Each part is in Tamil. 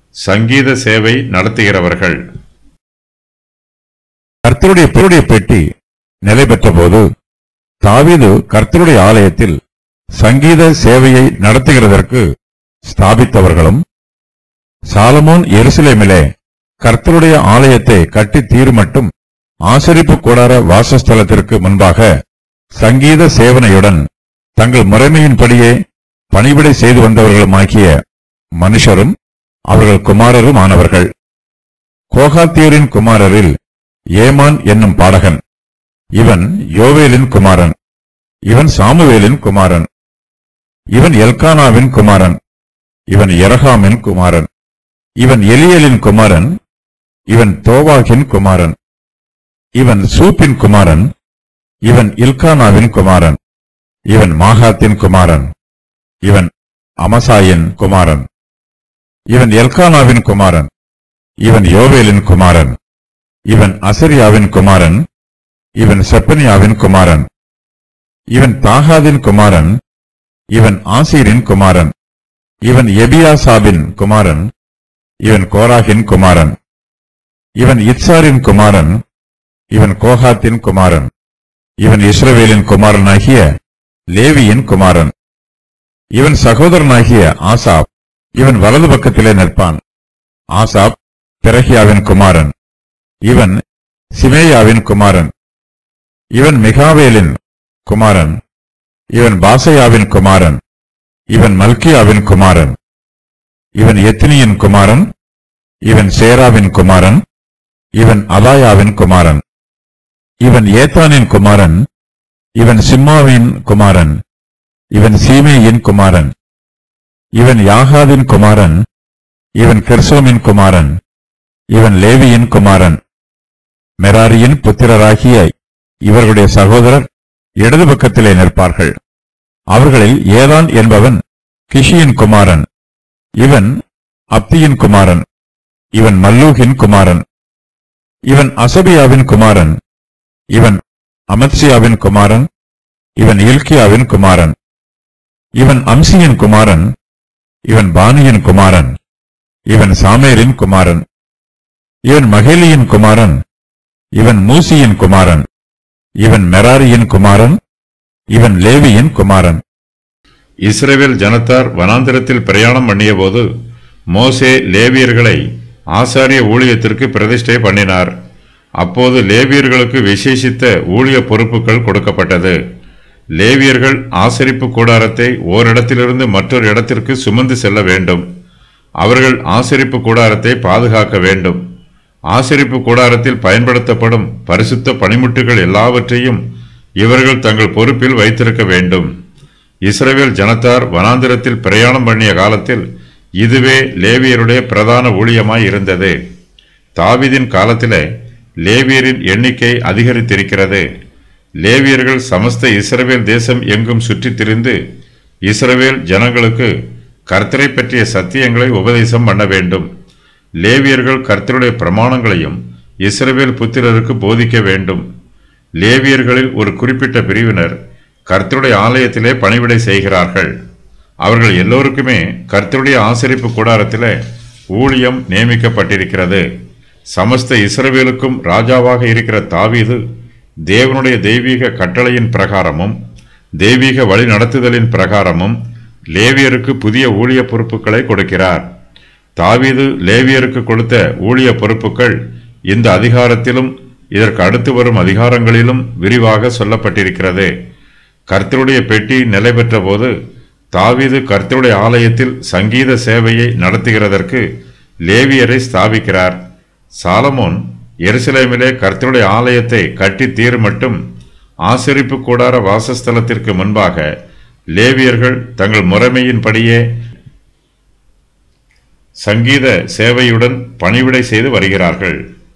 சங்கீத சேவை நடத்துகிறவர்கள் கர்த்தருடைய பொருடைய பெட்டி நிலை பெற்றபோது தாவீது கர்த்தருடைய ஆலயத்தில் சங்கீத சேவையை நடத்துகிறதற்கு ஸ்தாபித்தவர்களும் சாலமோன் எருசலேமிலே கர்த்தருடைய ஆலயத்தை கட்டி தீர்மட்டும் ஆசரிப்பு கூடார வாசஸ்தலத்திற்கு முன்பாக சங்கீத சேவனையுடன் தங்கள் முறைமையின்படியே பணிவிடை செய்து வந்தவர்களுமாகிய மனுஷரும் அவர்கள் குமாரரும் ஆனவர்கள் கோகாத்தியரின் குமாரரில் ஏமான் என்னும் பாடகன் இவன் யோவேலின் குமாரன் இவன் சாமுவேலின் குமாரன் இவன் எல்கானாவின் குமாரன் இவன் எரகாமின் குமாரன் இவன் எலியலின் குமாரன் இவன் தோவாகின் குமாரன் இவன் சூப்பின் குமாரன் இவன் இல்கானாவின் குமாரன் இவன் மாகாத்தின் குமாரன் இவன் அமசாயின் குமாரன் இவன் எல்கானாவின் குமாரன் இவன் யோவேலின் குமாரன் இவன் அசரியாவின் குமாரன் இவன் செப்பனியாவின் குமாரன் இவன் தாகாதின் குமாரன் இவன் ஆசீரின் குமாரன் இவன் எபியாசாபின் குமாரன் இவன் கோராகின் குமாரன் இவன் இத்சாரின் குமாரன் இவன் கோகாத்தின் குமாரன் இவன் இஸ்ரவேலின் குமாரனாகிய லேவியின் குமாரன் இவன் சகோதரனாகிய ஆசாப் இவன் வலது பக்கத்திலே நிற்பான் ஆசாப் பெரகியாவின் குமாரன் இவன் சிமேயாவின் குமாரன் இவன் மிகாவேலின் குமாரன் இவன் பாசையாவின் குமாரன் இவன் மல்கியாவின் குமாரன் இவன் எத்தினியின் குமாரன் இவன் சேராவின் குமாரன் இவன் அதாயாவின் குமாரன் இவன் ஏத்தானின் குமாரன் இவன் சிம்மாவின் குமாரன் இவன் சீமேயின் குமாரன் இவன் யாகாதின் குமாரன் இவன் கெர்சோமின் குமாரன் இவன் லேவியின் குமாரன் மெராரியின் புத்திரராகிய இவர்களுடைய சகோதரர் இடது பக்கத்திலே நிற்பார்கள் அவர்களில் ஏதான் என்பவன் கிஷியின் குமாரன் இவன் அப்தியின் குமாரன் இவன் மல்லூகின் குமாரன் இவன் அசபியாவின் குமாரன் இவன் அமத்சியாவின் குமாரன் இவன் இல்கியாவின் குமாரன் இவன் அம்சியின் குமாரன் இவன் பானியின் குமாரன் இவன் சாமேரின் குமாரன் இவன் மகேலியின் குமாரன் இவன் மூசியின் குமாரன் இவன் மெராரியின் குமாரன் இவன் லேவியின் குமாரன் இஸ்ரவேல் ஜனத்தார் வனாந்திரத்தில் பிரயாணம் பண்ணியபோது மோசே லேவியர்களை ஆசாரிய ஊழியத்திற்கு பிரதிஷ்டை பண்ணினார் அப்போது லேவியர்களுக்கு விசேஷித்த ஊழிய பொறுப்புகள் கொடுக்கப்பட்டது லேவியர்கள் ஆசரிப்பு கூடாரத்தை ஓரிடத்திலிருந்து மற்றொரு இடத்திற்கு சுமந்து செல்ல வேண்டும் அவர்கள் ஆசரிப்பு கூடாரத்தை பாதுகாக்க வேண்டும் ஆசரிப்பு கூடாரத்தில் பயன்படுத்தப்படும் பரிசுத்த பணிமுட்டுகள் எல்லாவற்றையும் இவர்கள் தங்கள் பொறுப்பில் வைத்திருக்க வேண்டும் இஸ்ரவேல் ஜனத்தார் வனாந்திரத்தில் பிரயாணம் பண்ணிய காலத்தில் இதுவே லேவியருடைய பிரதான ஊழியமாய் இருந்தது தாவீதின் காலத்திலே லேவியரின் எண்ணிக்கை அதிகரித்திருக்கிறது லேவியர்கள் சமஸ்த இஸ்ரவேல் தேசம் எங்கும் சுற்றித் திரிந்து இஸ்ரவேல் ஜனங்களுக்கு கர்த்தரை பற்றிய சத்தியங்களை உபதேசம் பண்ண வேண்டும் லேவியர்கள் கர்த்தருடைய பிரமாணங்களையும் இஸ்ரவேல் புத்திரருக்கு போதிக்க வேண்டும் லேவியர்களில் ஒரு குறிப்பிட்ட பிரிவினர் கர்த்தருடைய ஆலயத்திலே பணிவிடை செய்கிறார்கள் அவர்கள் எல்லோருக்குமே கர்த்தருடைய ஆசரிப்பு கூடாரத்திலே ஊழியம் நியமிக்கப்பட்டிருக்கிறது சமஸ்த இஸ்ரவேலுக்கும் ராஜாவாக இருக்கிற தாவீது தேவனுடைய தெய்வீக கட்டளையின் பிரகாரமும் தெய்வீக வழி நடத்துதலின் பிரகாரமும் லேவியருக்கு புதிய ஊழிய பொறுப்புகளை கொடுக்கிறார் தாவீது லேவியருக்கு கொடுத்த ஊழிய பொறுப்புகள் இந்த அதிகாரத்திலும் இதற்கு அடுத்து வரும் அதிகாரங்களிலும் விரிவாக சொல்லப்பட்டிருக்கிறது கர்த்தருடைய பெட்டி நிலை பெற்ற போது தாவீது கர்த்தருடைய ஆலயத்தில் சங்கீத சேவையை நடத்துகிறதற்கு லேவியரை ஸ்தாபிக்கிறார் சாலமோன் எருசலேமிலே கர்த்தருடைய ஆலயத்தை கட்டி தீர் மட்டும் ஆசரிப்பு கூடார வாசஸ்தலத்திற்கு முன்பாக லேவியர்கள் தங்கள் முறைமையின்படியே சங்கீத சேவையுடன் பணிவிடை செய்து வருகிறார்கள்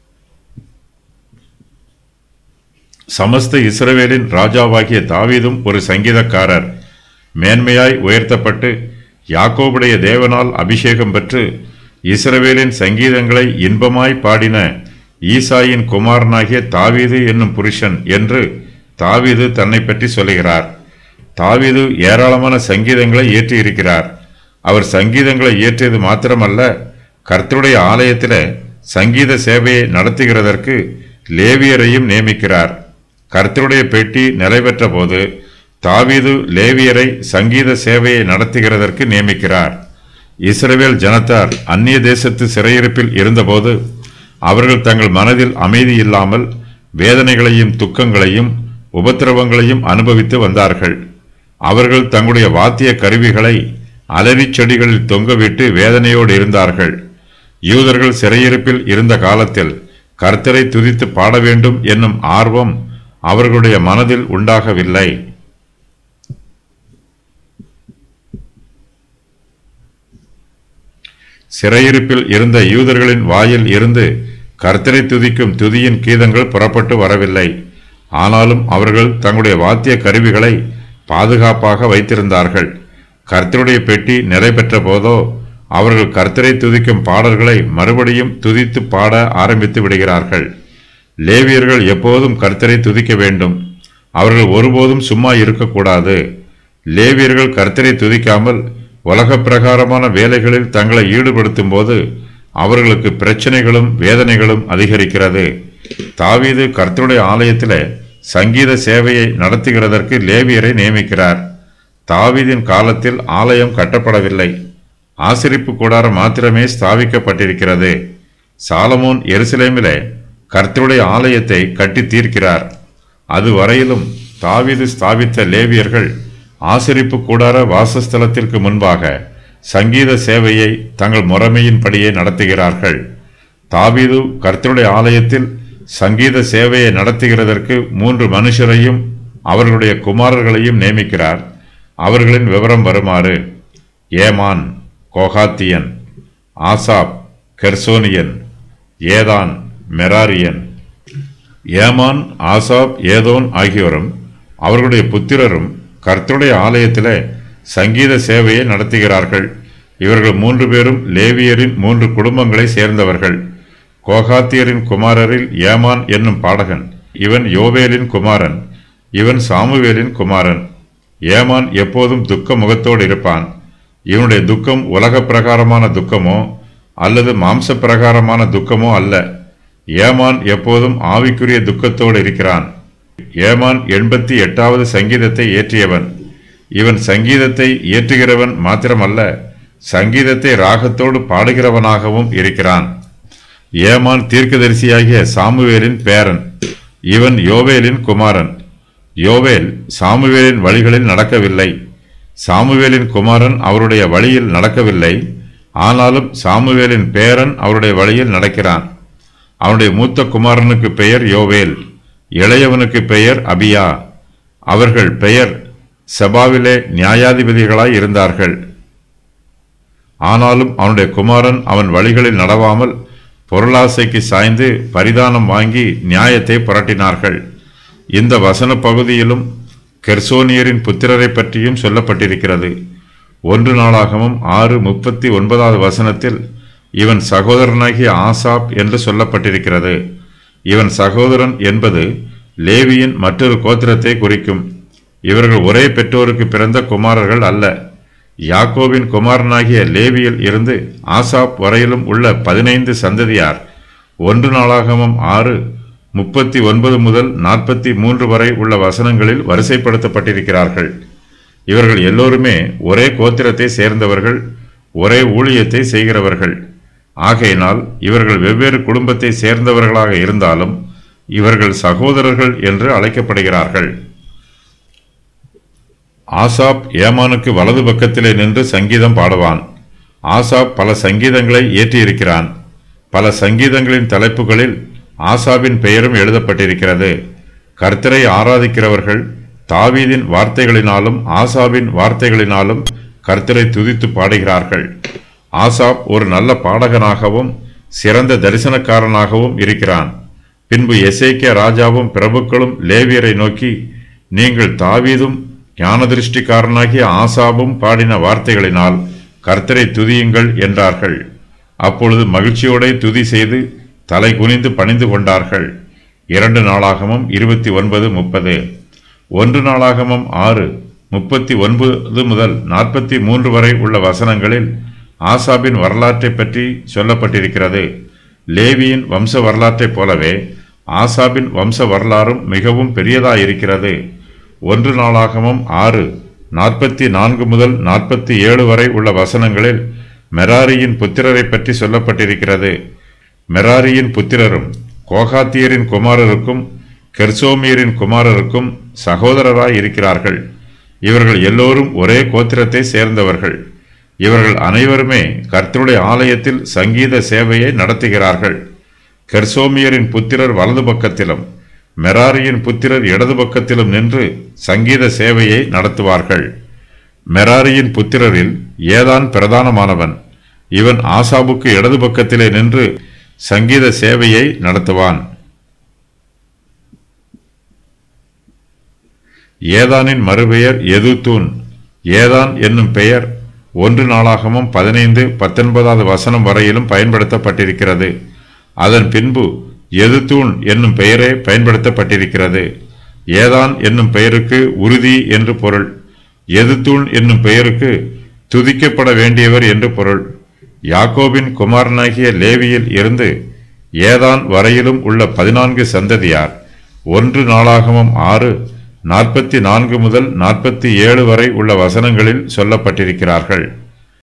சமஸ்த இஸ்ரவேலின் ராஜாவாகிய தாவீதும் ஒரு சங்கீதக்காரர் மேன்மையாய் உயர்த்தப்பட்டு யாக்கோபுடைய தேவனால் அபிஷேகம் பெற்று இஸ்ரவேலின் சங்கீதங்களை இன்பமாய் பாடின ஈசாயின் குமாரனாகிய தாவீது என்னும் புருஷன் என்று தாவீது தன்னை பற்றி சொல்லுகிறார் தாவீது ஏராளமான சங்கீதங்களை இயற்றியிருக்கிறார் அவர் சங்கீதங்களை இயற்றியது மாத்திரமல்ல கர்த்தருடைய ஆலயத்திலே சங்கீத சேவையை நடத்துகிறதற்கு லேவியரையும் நியமிக்கிறார் கர்த்தருடைய பெட்டி நிலைபெற்ற போது தாவீது லேவியரை சங்கீத சேவையை நடத்துகிறதற்கு நியமிக்கிறார் இஸ்ரவேல் ஜனத்தார் அந்நிய தேசத்து சிறையிருப்பில் இருந்தபோது அவர்கள் தங்கள் மனதில் அமைதி இல்லாமல் வேதனைகளையும் துக்கங்களையும் உபத்திரவங்களையும் அனுபவித்து வந்தார்கள் அவர்கள் தங்களுடைய வாத்திய கருவிகளை அலரிச் செடிகளில் தொங்கவிட்டு வேதனையோடு இருந்தார்கள் யூதர்கள் சிறையிருப்பில் இருந்த காலத்தில் கர்த்தரை துதித்து பாட வேண்டும் என்னும் ஆர்வம் அவர்களுடைய மனதில் உண்டாகவில்லை சிறையிருப்பில் இருந்த யூதர்களின் வாயில் இருந்து கர்த்தரை துதிக்கும் துதியின் கீதங்கள் புறப்பட்டு வரவில்லை ஆனாலும் அவர்கள் தங்களுடைய வாத்திய கருவிகளை பாதுகாப்பாக வைத்திருந்தார்கள் கர்த்தருடைய பெட்டி நிறைபெற்ற போதோ அவர்கள் கர்த்தரை துதிக்கும் பாடல்களை மறுபடியும் துதித்து பாட ஆரம்பித்து விடுகிறார்கள் லேவியர்கள் எப்போதும் கர்த்தரை துதிக்க வேண்டும் அவர்கள் ஒருபோதும் சும்மா இருக்கக்கூடாது லேவியர்கள் கர்த்தரை துதிக்காமல் உலக பிரகாரமான வேலைகளில் தங்களை ஈடுபடுத்தும் போது அவர்களுக்கு பிரச்சனைகளும் வேதனைகளும் அதிகரிக்கிறது தாவீது கர்த்தருடைய ஆலயத்திலே சங்கீத சேவையை நடத்துகிறதற்கு லேவியரை நியமிக்கிறார் தாவீதின் காலத்தில் ஆலயம் கட்டப்படவில்லை ஆசிரிப்பு கூடாரம் மாத்திரமே ஸ்தாபிக்கப்பட்டிருக்கிறது சாலமோன் எருசலேமிலே கர்த்தருடைய ஆலயத்தை கட்டி தீர்க்கிறார் அதுவரையிலும் தாவீது ஸ்தாபித்த லேவியர்கள் ஆசிரிப்பு கூடார வாசஸ்தலத்திற்கு முன்பாக சங்கீத சேவையை தங்கள் முறைமையின்படியே நடத்துகிறார்கள் தாவீது கர்த்தருடைய ஆலயத்தில் சங்கீத சேவையை நடத்துகிறதற்கு மூன்று மனுஷரையும் அவர்களுடைய குமாரர்களையும் நியமிக்கிறார் அவர்களின் விவரம் வருமாறு ஏமான் கோகாத்தியன் ஆசாப் கெர்சோனியன் ஏதான் மெராரியன் ஏமான் ஆசாப் ஏதோன் ஆகியோரும் அவர்களுடைய புத்திரரும் கர்த்தருடைய ஆலயத்திலே சங்கீத சேவையை நடத்துகிறார்கள் இவர்கள் மூன்று பேரும் லேவியரின் மூன்று குடும்பங்களை சேர்ந்தவர்கள் கோகாத்தியரின் குமாரரில் ஏமான் என்னும் பாடகன் இவன் யோவேலின் குமாரன் இவன் சாமுவேலின் குமாரன் ஏமான் எப்போதும் துக்க முகத்தோடு இருப்பான் இவனுடைய துக்கம் உலக பிரகாரமான துக்கமோ அல்லது மாம்ச பிரகாரமான துக்கமோ அல்ல ஏமான் எப்போதும் ஆவிக்குரிய துக்கத்தோடு இருக்கிறான் ஏமான் எண்பத்தி எட்டாவது சங்கீதத்தை இயற்றியவன் இவன் சங்கீதத்தை இயற்றுகிறவன் மாத்திரமல்ல சங்கீதத்தை ராகத்தோடு பாடுகிறவனாகவும் இருக்கிறான் ஏமான் தீர்க்கதரிசியாகிய சாமுவேலின் பேரன் இவன் யோவேலின் குமாரன் யோவேல் சாமுவேலின் வழிகளில் நடக்கவில்லை சாமுவேலின் குமாரன் அவருடைய வழியில் நடக்கவில்லை ஆனாலும் சாமுவேலின் பேரன் அவருடைய வழியில் நடக்கிறான் அவனுடைய மூத்த குமாரனுக்கு பெயர் யோவேல் இளையவனுக்கு பெயர் அபியா அவர்கள் பெயர் செபாவிலே நியாயாதிபதிகளாய் இருந்தார்கள் ஆனாலும் அவனுடைய குமாரன் அவன் வழிகளில் நடவாமல் பொருளாசைக்கு சாய்ந்து பரிதானம் வாங்கி நியாயத்தை புரட்டினார்கள் இந்த வசன பகுதியிலும் கெர்சோனியரின் புத்திரரை பற்றியும் சொல்லப்பட்டிருக்கிறது ஒன்று நாளாகவும் ஆறு முப்பத்தி ஒன்பதாவது வசனத்தில் இவன் சகோதரனாகிய ஆசாப் என்று சொல்லப்பட்டிருக்கிறது இவன் சகோதரன் என்பது லேவியின் மற்றொரு கோத்திரத்தை குறிக்கும் இவர்கள் ஒரே பெற்றோருக்கு பிறந்த குமாரர்கள் அல்ல யாக்கோபின் குமாரனாகிய லேவியில் இருந்து ஆசாப் வரையிலும் உள்ள பதினைந்து சந்ததியார் ஒன்று நாளாகமம் ஆறு முப்பத்தி ஒன்பது முதல் நாற்பத்தி மூன்று வரை உள்ள வசனங்களில் வரிசைப்படுத்தப்பட்டிருக்கிறார்கள் இவர்கள் எல்லோருமே ஒரே கோத்திரத்தை சேர்ந்தவர்கள் ஒரே ஊழியத்தை செய்கிறவர்கள் ஆகையினால் இவர்கள் வெவ்வேறு குடும்பத்தை சேர்ந்தவர்களாக இருந்தாலும் இவர்கள் சகோதரர்கள் என்று அழைக்கப்படுகிறார்கள் ஆசாப் ஏமானுக்கு வலது பக்கத்திலே நின்று சங்கீதம் பாடுவான் ஆசாப் பல சங்கீதங்களை இயற்றியிருக்கிறான் பல சங்கீதங்களின் தலைப்புகளில் ஆசாபின் பெயரும் எழுதப்பட்டிருக்கிறது கர்த்தரை ஆராதிக்கிறவர்கள் தாவீதின் வார்த்தைகளினாலும் ஆசாபின் வார்த்தைகளினாலும் கர்த்தரை துதித்து பாடுகிறார்கள் ஆசாப் ஒரு நல்ல பாடகனாகவும் சிறந்த தரிசனக்காரனாகவும் இருக்கிறான் பின்பு எசேக்கிய ராஜாவும் பிரபுக்களும் லேவியரை நோக்கி நீங்கள் தாவீதும் ஞானதிருஷ்டிக்காரனாகிய ஆசாபும் பாடின வார்த்தைகளினால் கர்த்தரை துதியுங்கள் என்றார்கள் அப்பொழுது மகிழ்ச்சியோட துதி செய்து தலை குனிந்து பணிந்து கொண்டார்கள் இரண்டு நாளாகமும் இருபத்தி ஒன்பது முப்பது ஒன்று நாளாகமும் ஆறு முப்பத்தி ஒன்பது முதல் நாற்பத்தி மூன்று வரை உள்ள வசனங்களில் ஆசாபின் வரலாற்றைப் பற்றி சொல்லப்பட்டிருக்கிறது லேவியின் வம்ச வரலாற்றைப் போலவே ஆசாபின் வம்ச வரலாறும் மிகவும் பெரியதாயிருக்கிறது ஒன்று நாளாகமும் ஆறு நாற்பத்தி நான்கு முதல் நாற்பத்தி ஏழு வரை உள்ள வசனங்களில் மெராரியின் புத்திரரை பற்றி சொல்லப்பட்டிருக்கிறது மெராரியின் புத்திரரும் கோகாத்தியரின் குமாரருக்கும் கெர்சோமியரின் குமாரருக்கும் சகோதரராய் இருக்கிறார்கள் இவர்கள் எல்லோரும் ஒரே கோத்திரத்தை சேர்ந்தவர்கள் இவர்கள் அனைவருமே கர்த்தருடைய ஆலயத்தில் சங்கீத சேவையை நடத்துகிறார்கள் கெர்சோமியரின் புத்திரர் வலது பக்கத்திலும் மெராரியின் புத்திரர் இடது பக்கத்திலும் நின்று சங்கீத சேவையை நடத்துவார்கள் மெராரியின் புத்திரரில் ஏதான் பிரதானமானவன் இவன் ஆசாபுக்கு இடது பக்கத்திலே நின்று சங்கீத சேவையை நடத்துவான் ஏதானின் மறுபெயர் எதுத்தூன் ஏதான் என்னும் பெயர் ஒன்று நாளாகமும் பதினைந்து பத்தொன்பதாவது வசனம் வரையிலும் பயன்படுத்தப்பட்டிருக்கிறது அதன் பின்பு எதுத்தூன் என்னும் பெயரே பயன்படுத்தப்பட்டிருக்கிறது ஏதான் என்னும் பெயருக்கு உறுதி என்று பொருள் எதுத்தூன் என்னும் பெயருக்கு துதிக்கப்பட வேண்டியவர் என்று பொருள் யாக்கோபின் குமாரனாகிய லேவியில் இருந்து ஏதான் வரையிலும் உள்ள பதினான்கு சந்ததியார் ஒன்று நாளாகமும் ஆறு நாற்பத்தி நான்கு முதல் நாற்பத்தி ஏழு வரை உள்ள வசனங்களில் சொல்லப்பட்டிருக்கிறார்கள்